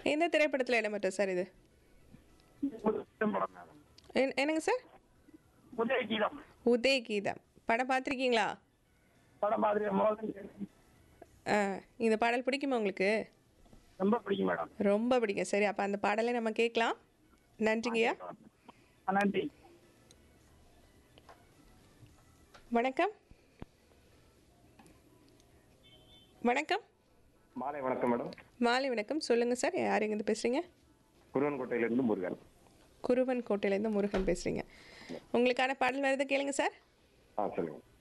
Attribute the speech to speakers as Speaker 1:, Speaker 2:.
Speaker 1: எந்த திரைப்படத்தில் இடம்பெற்றது சார் இது
Speaker 2: முதல் படம் மேடம்
Speaker 1: என்- என்னங்க சார்
Speaker 2: உதய கீதம்
Speaker 1: உதய கீதம் படம் பார்த்துருக்கீங்களா
Speaker 2: படம் மாதிரி மோகன்
Speaker 1: ஆ இந்த பாடல் பிடிக்குமா உங்களுக்கு
Speaker 2: ரொம்ப பிடிக்கும் மேடம்
Speaker 1: ரொம்ப பிடிக்கும் சரி அப்போ அந்த பாடலை நம்ம கேட்கலாம் நன்றிங்கய்யா
Speaker 2: ஆ, நன்றி
Speaker 1: வணக்கம் வணக்கம்
Speaker 3: மாலை வணக்கம் மேடம்
Speaker 1: மாலை வணக்கம் சொல்லுங்கள் சார் யார் எங்கேருந்து பேசுகிறீங்க
Speaker 3: குருவன்கோட்டையிலிருந்து முருகன்
Speaker 1: குருவன் கோட்டையிலேருந்து முருகன் பேசுகிறீங்க உங்களுக்கான பாடல் வருது கேளுங்க சார்
Speaker 3: ஆ சொல்லுங்க